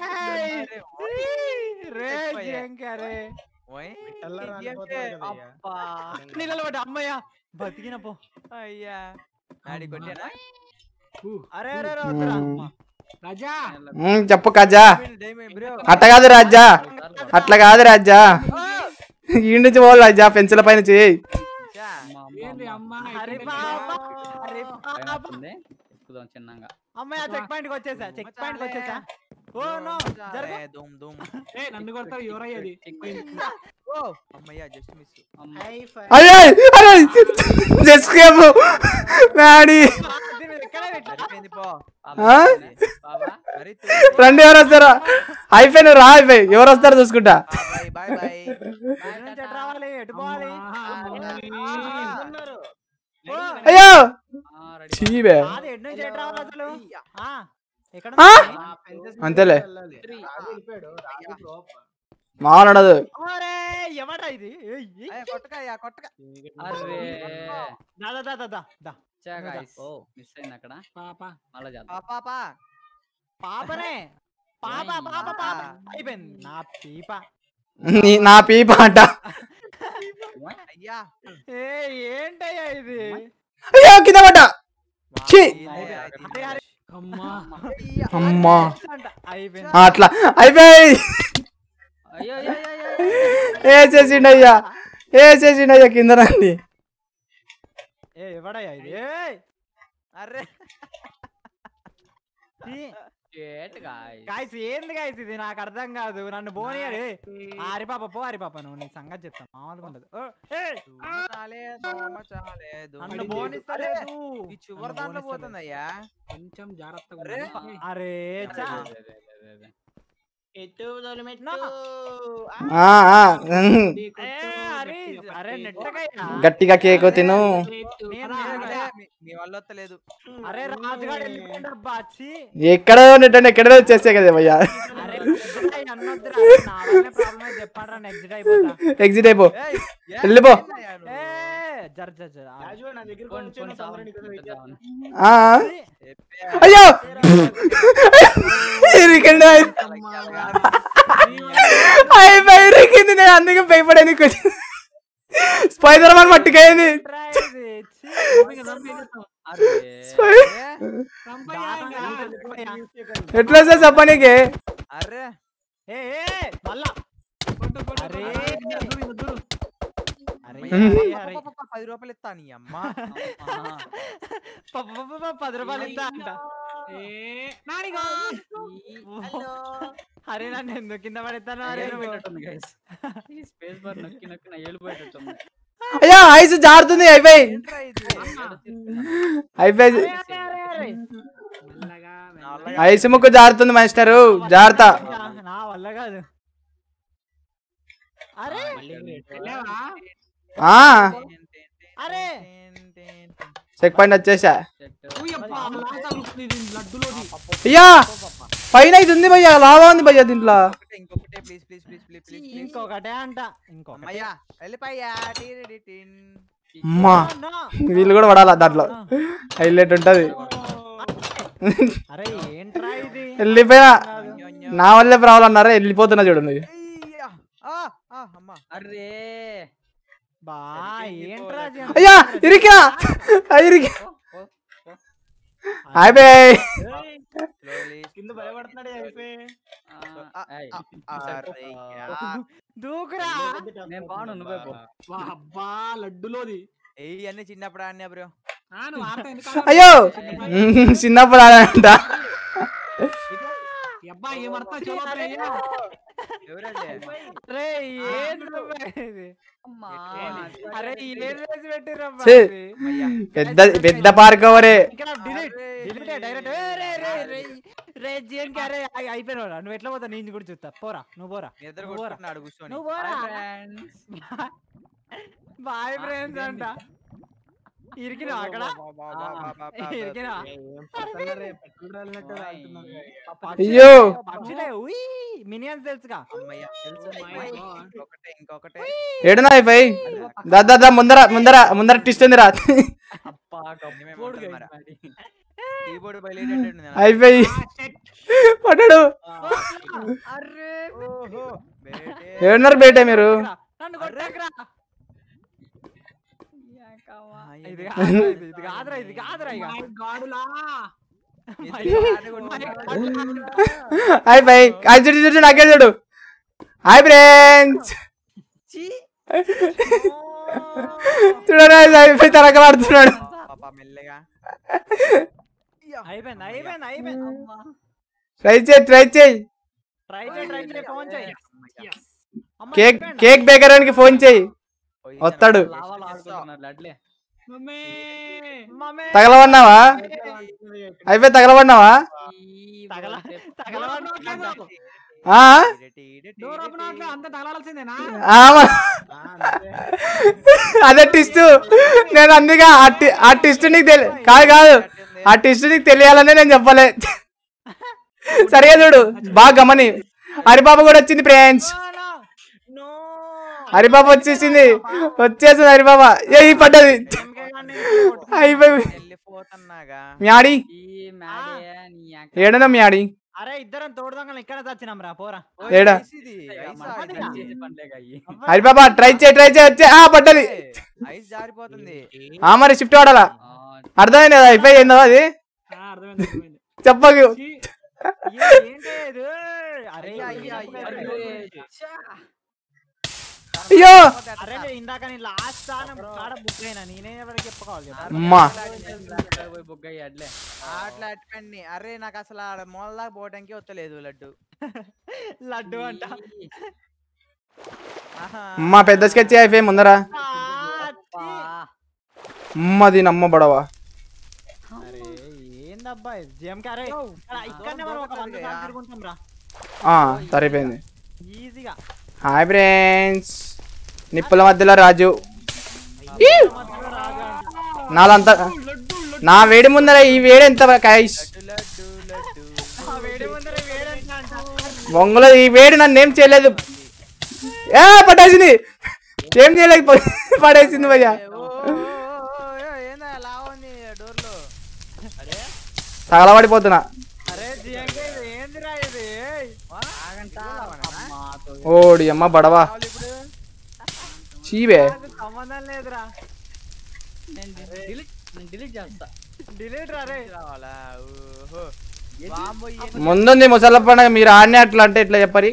రే చెక్ పాయింట్. జంక రే ఓయ్. పిట్టల్లా ఇది రాలిపోతున్నారు అంటే కదయ్యా. అబ్బా నీళ్ళలో పడ్డ అమ్మయ్య బతికిన పో అయ్యా ఆడి కొట్టారా అరే అరే అరే వద్దురా రాజా ఉమ్, చెప్పు కాజా డైమండ్ బ్రో అట్లా కాదు రాజా అట్లా కాదు రాజా ఈ నుంచి పోవాలి రాజా పెన్సిల్ పైన చేయి చా. ఏంది అమ్మ అరే ఇక్కడ బాబా వెళ్ళిపో. అరే బాబా అవుతుంది ఎక్కుదాం చిన్నగా అమ్మయ్య చెక్ పాయింట్ కి వచ్చేసా చెక్ పాయింట్ కి వచ్చేసా ఓ నో జరగ ఏ, దుమ్ దుమ్ ఏ నన్ను కొడతారు ఎవరయ్యది ఓ అమ్మయ్యా జస్ట్ మిస్ అయ్యే అరే జస్కేపు డాడీ దీని మీద ఎక్కడే పెట్టా సరిపోయింది పో ఆ? బాబా మరి రండి ఎవరు వస్తారు అయిపోయి రా అయిపోయి ఎవరు వస్తారు చూసుకుంటా బాయ్ బాయ్ బాయ్ ఎటు నుంచి ఎటు రావాలి ఎటు పోవాలి ఓ, అయ్యో రెడీ చీబే కాదు ఎటు నుంచి ఎటు రావాలి అసలు ఆ, ఎక్కడ ఆ? ఉంది? అంతేలే. రాజు వెళ్ళిపోయాడు రాజు drop. మాట్లాడదు ఓరే ఎవడా ఇది ఏయ్, ఏయ్. అయ్యా కొట్టకయ్యా కొట్టక అరే దా దా దా దా దా దా గాయ్స్ మిస్ అయింది అక్కడ పాప మళ్ళా చేద్దాం పాపా పా పాపనే పాప పాప పాప అయిపోయింది నా పీప నీ- నా పీప అంట అయ్యా ఏ ఏంటయ్యా ఇది అయ్యో కింద పడ్డా ఛీ! అరే, అరే, అమ్మా అమ్మా అంట. అయిపోయింది ఆ, అట్లా అయిపోయి అయ్యో అయ్యో అయ్యో, అయ్యో వేసేసిండయ్యా వేసేసిండయ్యా కింద రండి ఏ ఎవడయ్యా ఇది ఏయ్ అరే షేట్ గాయ్స్ గాయస్ ఏంది గాయస్ ఇది నాకు అర్థం కాదు నన్ను బోనియాడు హరిపాప పో హరిపాప నువ్వు నీ సంగతి చెప్తాను మామూలుగా ఉండదు ఓ, ఏయ్, దోమ చాలే దోమ చాలే దోమ నన్ను చాలే. బోనిస్తలేదు ఈ చివరి దాంట్లో పోతుందయ్యా కొంచెం జాగ్రత్తగా అరే. ఉండు. అరే చా ఎత్తు తొలిమెట్టు. నా. ఆ, ఆ, ఉమ్. ఇది ఏ, కొంచెం అరే గట్టిగా అరే పట్టి. నెట్టకయ్యా గట్టిగా కేక్ తిను చేతు. నేను అలా, అరే, అలా. మీ- మీ వల్ల వస్తలేదు అరే రాజుగాడు వెళ్ళిపోయిండు అబ్బా ఛీ. ఎక్కడ ఉన్నట్టు ఎక్కడో వచ్చేసే కదా భయ్యా అరే నెక్స్ట్ అన్నొద్దురా అరే, నా వల్లే ప్రాబ్లం చెప్పండి నెక్స్ట్ అయిపోతా ఎగ్జిట్ అయిపో ఏయ్, ఏ, వెళ్ళిపో. ఏందయ్యా నువ్వు? ఏ జర జర జర ఆ, రాజు నా దగ్గరికి పోనీ, వచ్చి పోనీ, నా తమ్ముడు నీకు వెయిట్ సావని. చేస్తున్నాడు. ఆ, ఛీ. చెప్పే. అయ్యో ఇరికండి అయిపోయి ఇరికింది నేను అందుకే భయపడాను స్పైడర్ మ్యాన్ మట్టుకైంది ఏంట్రా ఇది? ఛీ. ఇంకా చంపేయ్ చెప్తాం. అరే చంపేయ్ దారుణంగా ఇంకా. వెళ్ళిపోయా. ఎట్లా సార్ చెప్పనీకి అరే ఏ ఏ, మళ్ళా కొట్టు, కొట్టు, అరే. కొట్టు. దూరు, దూరు, దూరు. అరే ఉమ్. అరే, అరే. ప- ప- ప- పది రూపాయలు ఇస్తా నీ అమ్మ ప- ప- ప- ప- పది రూపాయలు ఇస్తా అంట ఏ, నానిగా. అరే నన్ను ఎందుకు కింద పడేస్తాను అరే నువ్వు? వెళ్ళిపోయేటట్టుంది గైస్ ఈ స్పేస్ బార్ నొక్కి నొక్కి నా వెళ్ళిపోయేటట్టుంది అయ్యా ఐస్ జారుతుంది అయిపోయి ఏంట్రా ఇది అయిపోయి అరే, అరే, అరే, అరే. మెల్లగా, నా వల్ల మెల్లగా. ఐస్ ముక్కు జారుతుంది మాస్టరు జాగ్రత్త నా- నా వల్ల కాదు అరే వెళ్ళావా? ఆ అరే. చెక్ పాయింట్ వచ్చేసా చెట్టు ఊయబ్బా, లాగా తగులుతుంది ఇది లడ్డులోది. అయ్యా పైన ఇది ఉంది భయ్యా లావా ఉంది భయ్యా దీంట్లో ఇంకొకటే, ఇంకొకటే please please please please please please ఇంకొకటే అంట ఇంకొకటి అమ్మయ్యా వెళ్ళిపోయా టీరిడిటిన్. అమ్మా వీళ్ళు కూడా పడాలా దాంట్లో హైలైట్ ఉంటది అరే ఏంట్రా ఇది వెళ్ళిపోయినా అయ్యో, నా వల్లే ప్రాబ్లం అన్నారా వెళ్ళిపోతున్నా చూడండి అయ్యా. ఆ, ఆ, అమ్మా అరే బా సరిపోయింది ఏంట్రా పో. ఇది? అయ్యా ఇరికా ఇరికి ఓ, ఓ, అయిపోయి Slowly. కింద భయపడుతున్నాడు అయిపోయి ఆ, ఏయ్, అరే, యా. దూకురా నేను బాను నువ్వే పో వా, అబ్బా లడ్డులోది ఏయ్ అన్ని చిన్నప్పుడు ఆడినా బ్రో ఆ, నువ్వు ఆడతావు ఎందుకు ఆడవు? అయ్యో చిన్నప్పుడు ఆడంట ఈ అబ్బా ఏమడతా చలో అయ్యా ఎవరండి అరే ఏంది రబ్బా ఇది? అమ్మా అరే ఏం వేసి పెట్టిర్రబ్బా ఛీ. ఇది? పెద్ద పెద్ద పార్క్ ఓవరే ఇక్కడ డిలీట్ డిలీట్ డైరెక్ట్ రే రే రే రే రే జిఎన్కే అరే అయి- అయిపోయినావురా నువ్వు ఎట్లా పోతా నేను కూడా చూస్తా పోరా నువ్వు పోరా నిద్ర నువ్వు పోరా కొట్టుకున్నాడు కూర్చొని నువ్వు పోరా బాయ్ ఫ్రెండ్స్ అంట ఇరికినా అక్కడ ఇరికినా అయ్యో పక్షులే ఉయ్ మినియన్స్ తెలుసుగా అమ్మయ్య my God. ఇంకొకటే ఇంకొకటే ఏడునా పై దాదా దా ముందర ముందర ముందర టిస్ట్ ఉందిరా అప్పా కప్పుడు మరి. కీబోర్డ్ బయలుదేరేటట్టుంది నాకు. అయిపోయి పడ్డాడు అరే ఓహో బేటే. ఏడున్నారు బేటే మీరు నన్ను కొట్టకురా ఆ, ఇది ఏంది? కాదురా ఇది, ఇది కాదురా ఇది కాదురా ఇక మై గాడులా ఎందుకు ఆట కొట్టుకుంటున్నావు? అయిపోయి అది చూడు చూడు నాకే చూడు హాయ్ ఫ్రెండ్స్ చూడరా అయిపోయి తరక పడుతున్నాడు పాప మెల్లగా అయిపోయింది అయిపోయింది అయిపోయింది ట్రై చేయి ట్రై చేయి ట్రై చేయి ట్రై చేయి ఫోన్ చేయి Yes. అమ్మ, కేక్ అయిపోయిందా? కేక్ బేకర్ అని ఫోన్ చేయి పోయి వస్తాడు. జర లావాలు చేస్తా. ఆడుకుంటున్నారు లడ్లే మమ్మీ మమ్మీ. తగలబడినావా అయిపోయి తగలబడినావా తగల తగలబడ్డా. ఆ? ఇడటి, ఇడటి, డోర్ ఇడటి. ఓపెన్ అవట్లే అంత తగలాల్సిందేనా ఆ, మ- అదే టిస్ట్ నేను అందుకే ఆ టి- ఆ టిస్ట్ నీకు తెలి కాదు కాదు ఆ టిస్ట్ నీకు తెలియాలనే నేను చెప్పలే సరిగా చూడు బాగా గమని హరిబాబు కూడా వచ్చింది ఫ్రెండ్స్ No, no. హరిబాబు వచ్చేసింది వచ్చేసింది హరిబాబా ఏ ఈ పడ్డది ఎంకే గాడిని కొట్టు. అయిపోయి వెళ్ళిపోతున్నాగా మ్యాడి ఈ మ్యాడే నీ ఏడనా మ్యాడి అరే ఇద్దరం తోడు దొంగలు ఇక్కడ చచ్చినాం రా పోరా ఓయ్, ఏడా? ఐస్ ఇది, అక్క ఐస్ మన ఆగింది. పని చేసే పనిలేగా అయ్యి హరిబాబా ట్రై చేయి ట్రై చేయి వచ్చే ఆ పడ్డది ఐస్ జారిపోతుంది ఆ మరి షిఫ్ట్ వాడాలా అర్థమైంది కదా అయిపోయి ఏందో అది ఆ, అర్థమైంది అర్థమైంది చెప్పకు ఛీ, ఏ- ఏంటి ఇది? అరే అయ్యా, అయ్యా, అయ్యా, అరే, అయ్యా. అయ్యో అరే నేను ఇందాక నేను లాస్ట్ స్థానం కాడ బుక్ అయినా నేనే ఎవరికి చెప్పుకోవాలి చెప్పు. అమ్మా పోయి బుగ్గయ్యి అడ్లే ఆటలు అట్టుపండి అరే నాకు అసలు ఆడ మూలలా పోవడానికి వస్తలేదు లడ్డు లడ్డు అంట ఆహా. అమ్మా పెద్ద స్కెచ్ అయిపోయి ముందర ఆ, ఛీ. అమ్మది నమ్మ బడవా అరే ఏందబ్బా ఇది? జిఎంకే అరే ఇక్కడ- ఇక్కడనే మనం ఒక వంద సార్లు తిరుగుంటాం రా ఆ, సరిపోయింది ఈజీగా హాయ్ ఫ్రెండ్స్ నిప్పుల మధ్యలో రాజు మధ్యలో రాజు అంట. నాలంతా నా వేడి ముందర ఈ వేడి ఎంత కైస్ లడ్డు లడ్డు ఆ వేడి ముందర వేడంట అంట. బొంగులో ఈ వేడి నన్ను ఏం చేయలేదు ఏ పట్టేసింది ఏం చేయలేదు ప- పడేసింది భయ్యా ఓ, ఓ, ఓ, ఓ, ఏందా లావు ఉంది డోర్లో తగలబడిపోతున్నా అరే జిఎంకే ఇది ఏందిరా ఇది ఓడి అమ్మ బడవా కావాలి ఇప్పుడు చీవే నాకు సంబంధం లేదురా నేను డిలీట్ నేను డిలీట్ చేస్తా డిలీట్ రా రే రావాలా ఓహో వామ్మో, ఈ- ముందుంది ముసల పండగ మీరు ఆడినే అట్లా అంటే ఇట్లా చెప్పరి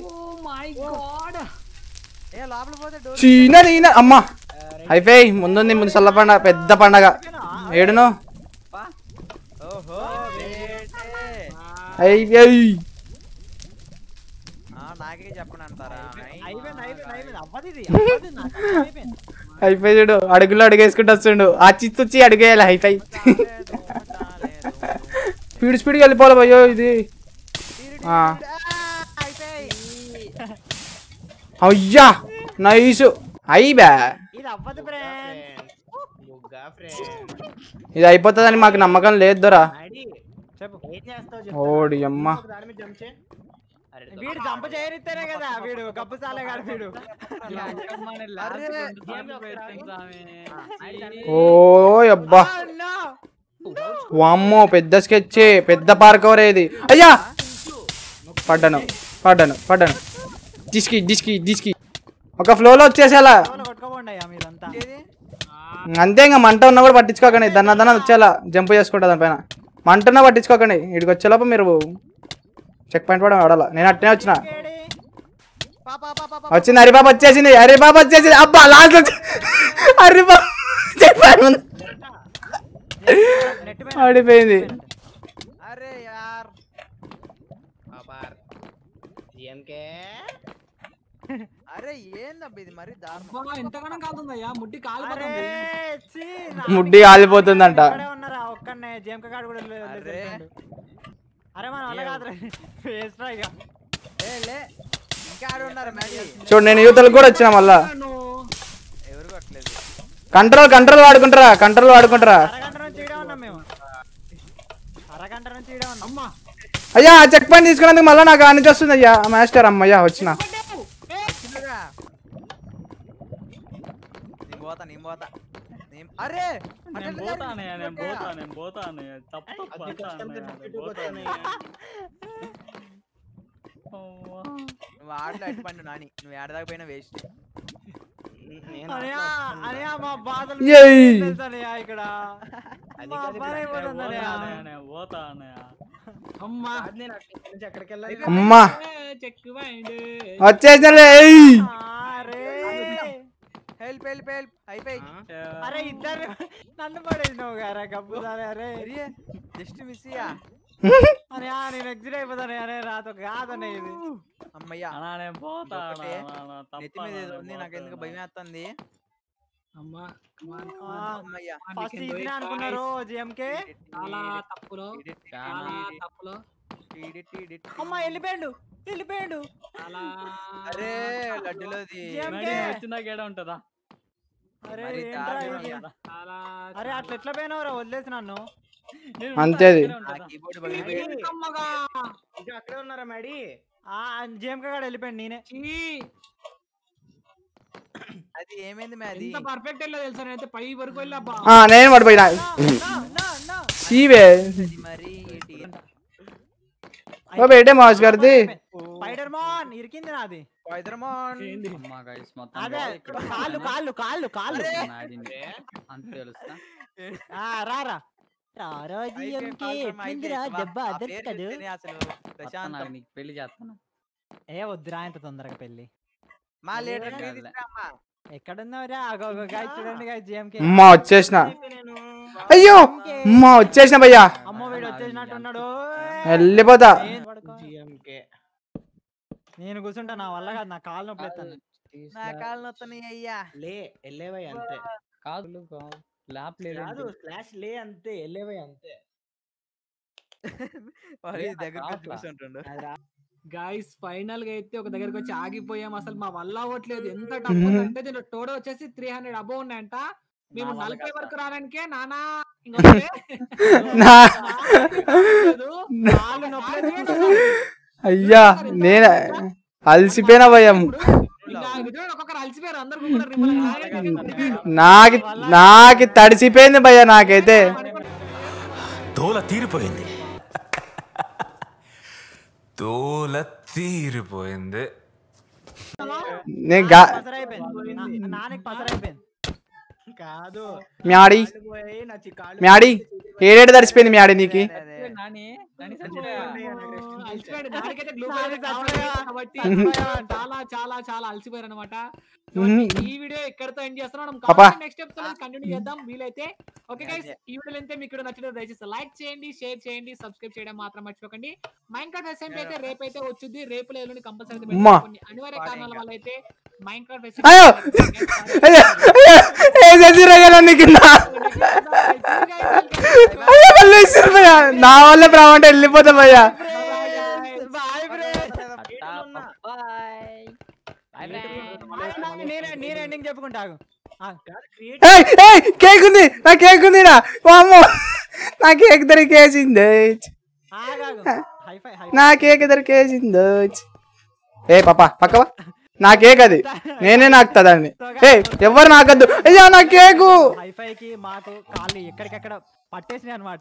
ఏ లోపల పోతే డోర్ చీన నీన అమ్మా అయిపోయి ముందుంది ముసల పండగ పెద్ద పండగ ఏడును ఓహో బేటే. అయిపోయి ఆ, నాకే చెప్పను అంటారా అయిపోయింది అయిపోయింది అయిపోయింది అవ్వదు ఇది అవ్వదు నాకు అయిపోయింది అయిపోయి చూడు అడుగులో అడుగేసుకుంటూ వస్తుండు ఆ చిత్తొచ్చి అడుగేయాలి హైఫై చాలేదు, చాలేదు. స్పీడ్ స్పీడ్గా వెళ్ళిపోవాలి భయ్యో ఇది ఆ. అయ్యా నైస్ అయ్యి బా ఇది అవ్వదు ఫ్రెండ్ ముగ్గా ఫ్రెండ్ ఇది అయిపోతుందని మాకు నమ్మకం లేదు దొరా చెప్పు ఏం చేస్తావు ఓడి అమ్మ ఒక దాని మీద జంప్ చేయి వీడు జంప్ చేయనిస్తేనే కదా వీడు గబ్బు సాలే కాదు వీడు ఓ అబ్బా వామ్మో పెద్ద స్కెచ్ పెద్ద పార్క్ ఇది అయ్యా పడ్డాను పడ్డాను పడ్డాను డిస్కి డిస్కి డిస్కి ఒక ఫ్లోలో వచ్చేసేలా కొట్టుకోబోండి అయ్యా మీరంతా ఏది? అంతే ఇంకా మంట ఉన్నా కూడా పట్టించుకోకండి దన్న దన్న వచ్చేలా జంప్ చేసుకుంటా దానిపైన మంట ఉన్నా పట్టించుకోకండి ఇక్కడికి వచ్చేలోపు మీరు చెక్ పాయింట్ కూడా ఆడాల నేను అట్నే వచ్చిన ఏడి? పాప పాప పాప వచ్చింది హరిబాబు వచ్చేసింది హరిబాబు వచ్చేసింది అబ్బా లాస్ట్ వచ్చి హరిబాబు చెప్పాను నెట్ ఆడిపోయింది అరే యార్ బాబార్ జిఎంకే అరే ఏందబ్బా ఇది మరి దారుణం అబ్బా, ఎంతగానో కాదుందయ్యా ముడ్డి అరే కాలిపోతుంది ఛీ, ముడ్డి కాలిపోతుందంట ఇక్కడే ఉన్నారా ఒక్కనే జేమ్క కాడు కూడా లే- అరే. లేచేసిండు. అరే మన వల్ల కాదు వేస్ట్ రా ఇక ఏ లే ఇంకా ఆడ ఉన్నారు మరి చూడు నేను యువతలకు కూడా వచ్చిన మళ్ళా ఎవరు కొట్టలేదు కంట్రోల్ కంట్రోల్ వాడుకుంటారా కంట్రోల్ వాడుకుంటారా అరగంట నుంచి ఈడే ఉన్నాం మేము అరగంట నుంచి ఈడే ఉన్నాం అమ్మా అయ్యా చెక్ పాయింట్ తీసుకున్నందుకు మళ్ళీ నాకు ఆనిచి వస్తుంది అయ్యా మాస్టర్ అమ్మయ్యా వచ్చిన చిన్నగా నేను పోతా నేను పోతా నేను అరే అట్లా నేను పోతానే నేను కొట్టా. పోతా నేను పోతానే తప్పు తప్పు అది అంటానే, కష్టం నేను తిట్టుకుంటూ పోతానే. పోతానే. అవ్వా. నువ్వు ఆడలో అట్టుపండు నాని నువ్వు ఆడదాకా పోయినా వేస్ట్ నేను అనయా ఆటలో అనయా మా బాధలు ఏయ్. మీకు తెలుసు అనయా ఇక్కడ అది మా కాదు బాధ ఇప్పుడు అయిపోతుంది అనయా. పోతానే, నేను పోతానే. అమ్మా కాదు నేను అక్కడి నుంచి ఎక్కడికి వెళ్ళాలి అమ్మా చెక్ పాయింట్ వచ్చేసినలే ఏయ్ అరే హెల్ప్ హెల్ప్ హెల్ప్ అయిపోయి అరే ఇద్దరు నన్ను పడేసినావు గారా గబ్బు సరే అరే అరే జస్ట్ మిస్ అయ్యా అనయా నేను ఎగ్జిట్ అయిపోతాను అరే నాతో కాదనే ఇది అమ్మయ్యా అన్నా నేను పోతా అన్నా, ఒకటే. అన్నా, అన్నా, తప్పు నెత్తి మీద అన్నా, ఏదో నేను ఉంది నాకు ఎందుకు పోతాను. భయం వేస్తుంది అమ్మా come on, come ఆ, on. అమ్మయ్యా ఫస్ట్ ఇది అనుకున్నారు జిఎంకే చాలా తప్పులో చాలా తప్పులో అమ్మ వెళ్ళిపోయాడు వెళ్ళిపోయాడు చాలా అరే లడ్డులోది ఏం మరి నేను వచ్చిందాక ఏడ ఉంటుందా అరే మరి ఏంట్రా దారుణం ఇది? కదా. చాలా అరే అట్లా ఎట్లా పోయినవరా వదిలేసి నన్ను నేను అంతేది. ఉంటా, ఇక్కడే నా ఉంటుందా? కీబోర్డ్ పగిలిపోయింది అమ్మగా ఇంకా అక్కడే ఉన్నారా మేడీ ఆ జిఎంకే కాడ వెళ్ళిపోయాడు నేనే చీ, అది ఏమైంది మే అది ఎంత పర్ఫెక్ట్ వెళ్ళో తెలుసా నేనైతే పై వరకు వెళ్ళా అబ్బా ఆ, నేను పడిపోయినా నా, నా, నా. చీవే అది మరి ఏంటి? ఓ బేటే మాస్ గారిది స్పైడర్ మాన్ ఇరికింది నాది స్పైడర్మాన్. అమ్మా guys, మొత్తం అదే పోయి ఇక్కడ కాళ్ళు కాళ్ళు కాళ్ళు కాళ్ళు నాడింది. అంత తెలుస్తా ఆ, రారా రారా అయిపోయి జిఎంకే కాల్చడం ఎట్లుందిరా అయిపోయింది. దెబ్బ ఆ పేరు దొరకదు చెప్తేనే అసలు వస్తా ప్రశాంతం నాకు నీకు పెళ్లి చేస్తాను ఏ వద్దురా ఇంత తొందరగా పెళ్ళి మా లీడర్ ఏం కాదులే. తీసుకురామ్మా. ఎక్కడున్నావురా అగో గాయ చూడండి గాయ జిఎంకే అమ్మా వచ్చేసిన నేను అయ్యో అమ్మా వచ్చేసిన భయ్యా అమ్మ వీడు వచ్చేసినట్టున్నాడు వెళ్ళిపోతా ఏం పడుకో. జిఎంకే నేను కూర్చుంటా నా వల్ల కాదు నా కాళ్ళు నొప్పి ఎత్తాను నా కాళ్ళు నొత్తున్నాయి అయ్యా లే వెళ్ళేవై అంతే కాదు ల్యాప్ లేదు కాదు స్లాష్ లే అంతే వెళ్ళేవై అంతే వాడు లే, ఈ దగ్గర నాకు రావట్లా. కూర్చుంటుండు అది రా- గాయస్ ఫైనల్ గా అయితే ఒక దగ్గరికి వచ్చి ఆగిపోయాం అసలు మా వల్ల అవ్వట్లేదు ఎంత టఫ్ అంటే దీంట్లో టోటల్ వచ్చేసి త్రీ హండ్రెడ్ అబౌవ్ ఉన్నాయంట మేము నా వల్ల నలభై కాదు. వరకు రావడానికే నానా ఇంకొకటే. నా లేదు. కాళ్ళు నొప్పి అయ్యా నేను అలసిపోయినా భయ్యా ఇంకా చూడండి, ఒక్కొక్కరు అలసిపోయారు అందరు కూడా నిమ్మలంగా లాగేసి నాకు నాకు తడిసిపోయింది భయ్యా నాకైతే తోల తీరిపోయింది తోల తీరిపోయింది నేను గా పసరైపోయింది నా- నాన్నకి పసరైపోయింది కాదు మ్యాడి కాళ్ళు పోయి నా చి- కాళ్ళు మ్యాడి ఏడేడు తడిసిపోయింది మ్యాడి నీకు అదే. నాని నాని చచ్చిపోయా. చచ్చిపోయా అలసిపోయాడు దానికైతే గ్లూ దానికి చచ్చిపోయా. కాబట్టి చచ్చిపోయావంట. చాలా చాలా చాలా అలసిపోయారు అనమాట మ్మ్. ఈ వీడియో ఇక్కడతో ఎండ్ చేస్తున్నాం పాపా. నెక్స్ట్ ఎపిసోడ్ కంటిన్యూ చేద్దాం వీలైతే ఓకే గైస్ ఈ వీడియో అయితే మీకు నచ్చితే దయచేసి లైక్ చేయండి షేర్ చేయండి సబ్స్క్రైబ్ చేయడం మాత్రం మర్చిపోకండి మైండ్ క్రాఫ్ట్ ఎస్ఎంపీ అయితే రేపు అయితే వచ్చింది రేపు ఎల్లుండి కంపల్సరీ అమ్మా. కొన్ని అనివార్య కారణాల వల్ల అయితే మైండ్ క్రాఫ్ట్ అయ్యో అయ్యో అయ్యో ఏ చేసిరయ్యా నన్ను కింద అయ్యో మళ్ళీ ఇస్తారు భయ్యా నా వల్ల ప్రావంటే వెళ్ళిపోతా భయ్యా బాయ్ ఫ్రెండ్స్ బాయ్ నేనే నేను ఎండింగ్ చెప్పుకుంటాగు ఏయ్ ఏయ్ కేక్ ఉంది నా కేక్ ఉంది ఈడ. ఓ అమ్మో నా కేక్ దొరికేసింది ఆగాగు హైఫై హై నా కేక్ దొరికేసింది ఏ పాప పక్కవా నా కేక్ అది నేనే నాకుతా దాన్ని ఏ ఎవరు నాకద్దు అయ్యా నా కేకు హైఫైకి మాకు కాళ్ళు ఎక్కడికెక్కడ పట్టేసినాయి అనమాట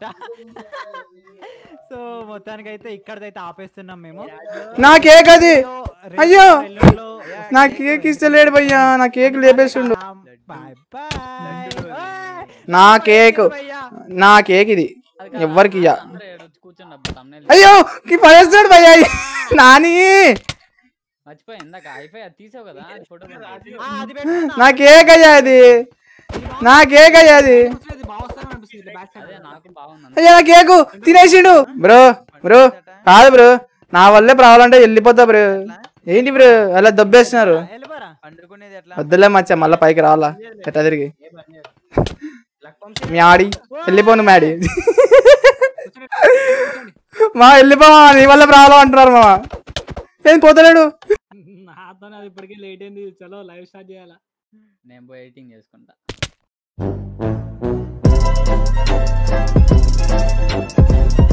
సో మొత్తానికి అయితే ఇక్కడైతే ఆపేస్తున్నాం మేము నా కేక్ అది రేపు అయ్యో ఎల్లుండిలో నా కేక్ ఇస్తలేడు భయ్యా నా కేక్ లేపేస్తుండు బాయ్ బాయ్ నా కేక్ నా కేక్ ఇది ఎవ్వరికి ఇయ్య అందరూ ఏడొచ్చి కూర్చోండి అబ్బా thumbnail అయ్యో ఈ పడేస్తాడు భయ్యా నాని మర్చిపోయి ఇందాక ఐఫై అది తీసావు కదా అది ఫోటో ఆ, అది పెట్టుకున్నా. నా కేక్ అయ్యా అది నా కేక్ అయ్యా అది ఇది బాగా వస్తాను అనిపిస్తుంది బ్యాక్ సైడ్ అదే నాకు బాగుంది అయ్యా నా కేకు తినేసిండు బ్రో బ్రో కాదు బ్రో నా వల్లే రావాలంటే వెళ్ళిపోతా బ్రో ఏంటి బ్రో అలా దబ్బేస్తున్నారు వెళ్ళిపోరా పండుకునేది ఎట్లా వద్దులే మచ్చా మళ్ళీ పైకి రావాలా ఎట్లా తిరిగి ఏ పని లేదు. లక్వంశీ మీ ఆడి వెళ్ళిపోను మ్యాడీ మా వెళ్ళిపోమా నీ వల్ల ప్రాబ్లం అంటున్నారు మామ ఏం పోతలేడు నాతో అది ఇప్పటికే లేట్ అయింది చలో లైవ్ స్టార్ట్ చేయాలా నేను పోయి ఎడిటింగ్ చేసుకుంటా